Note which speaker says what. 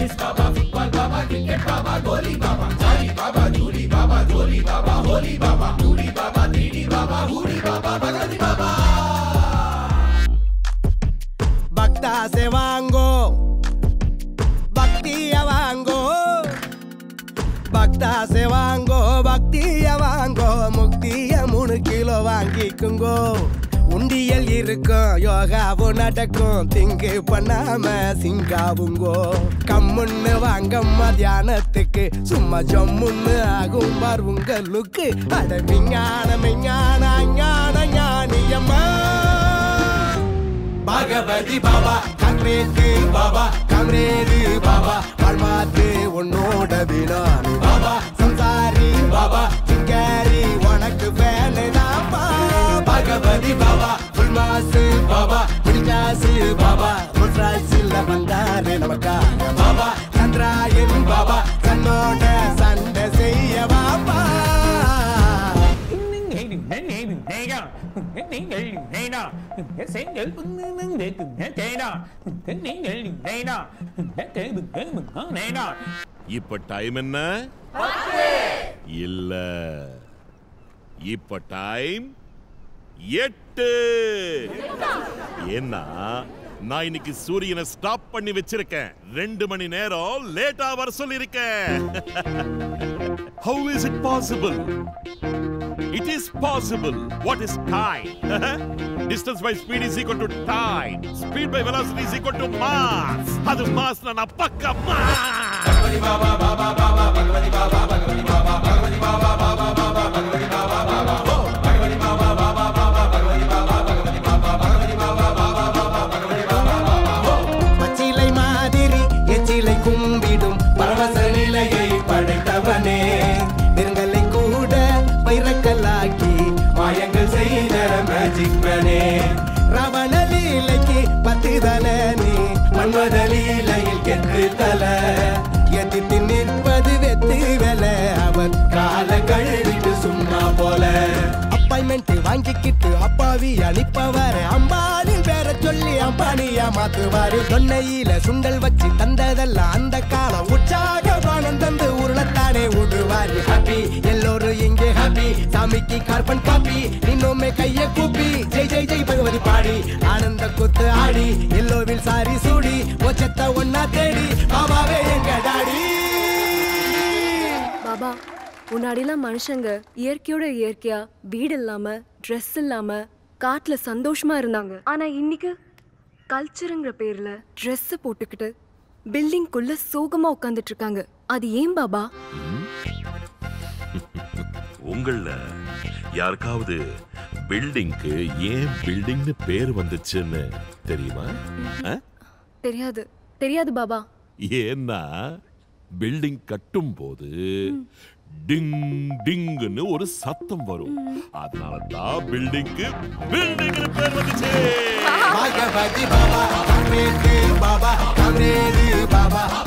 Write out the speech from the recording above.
Speaker 1: பக்தா से வாங்கோ பக்திய வாங்கோ பக்தா से வாங்கோ பக்திய வாங்கோ முக்திய மூணு கிலோ வாங்கிக்குங்கோ உண்டியல் இருக்கும் யோகாவும் நடக்கும் திங்கு பண்ணாம சிங்காவுங்கோ கம்முன்னு வாங்க மத்தியானத்துக்கு சும்மா ஜம்முன்னு ஆகும் பார் உங்க லுக்கு அட விஞ்ஞான விஞ்ஞான ஞான ஞானியம்மா பகவதி பாபா காங்கிரேட்டு பாபா காங்கிரேடு பாபா பர்மாத்து உன்னோட வினானி பாபா சம்சாரி பாபா சிங்காரி உனக்கு வேணுதாப்பா பகவதி பாபா புல்மாசு பாபா புல்காசு பாபா புல்ராசில் வந்தாரு நமக்காக பாபா சந்திராயன் பாபா தன்னோட சண்டை செய்ய பாபா
Speaker 2: இப்ப டைம் என்ன இல்ல இப்ப டைம் எட்டு ஏன்னா நான் இன்னைக்கு சூரியனை ஸ்டாப் பண்ணி வச்சிருக்கேன் ரெண்டு மணி நேரம் லேட்டா வர சொல்லிருக்கேன் how is it possible it is possible what is time distance by speed is equal to time speed by velocity is equal to mass அது மாஸ் நான் பக்க மாஸ்
Speaker 1: பச்சிலை மாதிரி எச்சிலை கும்பிடும் பரவச நிலையை படைத்தவனே நெருங்கலை கூட வைரக்கல்லாக்கி மாயங்கள் செய்த மேஜிக் மேனே ரவண லீலைக்கு பத்து தல நீ மன்மத லீலையில் கெட்டு தல எதிர்த்து நிற்பது வெத்து வேல அவன் கால கழுவிட்டு சும்மா போல அப்பாயின்மெண்ட் வாங்கிக்கிட்டு அப்பாவி அனுப்பவர அம்பானின் பேர சொல்லி அம்பானியா மாத்துவாரு தொன்னையில சுண்டல் வச்சு தந்ததெல்லாம் அந்த காலம் உற்சாக பானம் தந்து உருளத்தானே விடுவாரு ஹாப்பி எல்லோரும் இங்கே ஹாப்பி சாமிக்கு கார்பன் காப்பி இன்னுமே கைய கூப்பி ஜெய் ஜெய் ஜெய் பகவதி பாடி ஆனந்த குத்து ஆடி எல்லோவில் சாரி சூடி ஒச்சத்த ஒன்னா தேடி பாபாவே எங்க டாடி
Speaker 3: பாபா முன்னாடிலாம் மனுஷங்க இயற்கையோட இயற்கையா வீடு இல்லாம ட்ரெஸ் இல்லாம காட்டுல சந்தோஷமா இருந்தாங்க ஆனா இன்னைக்கு கல்ச்சருங்கிற பேர்ல ட்ரெஸ் போட்டுக்கிட்டு பில்டிங்குள்ள சோகமா உட்கார்ந்துட்டு இருக்காங்க அது ஏன் பாபா
Speaker 2: உங்கள யாருக்காவது பில்டிங்க்கு ஏன் பில்டிங்னு பேர் வந்துச்சுன்னு தெரியுமா ஆ?
Speaker 3: தெரியாது தெரியாது பாபா
Speaker 2: ஏன்னா பில்டிங் கட்டும் போது டிங் டிங்னு ஒரு சத்தம் வரும் அதனால தான் பில்டிங்க்கு பில்டிங்னு பேர் வந்துச்சு
Speaker 1: பகவதி பாபா காங்கிரேட்டு பாபா காங்கிரேடு பாபா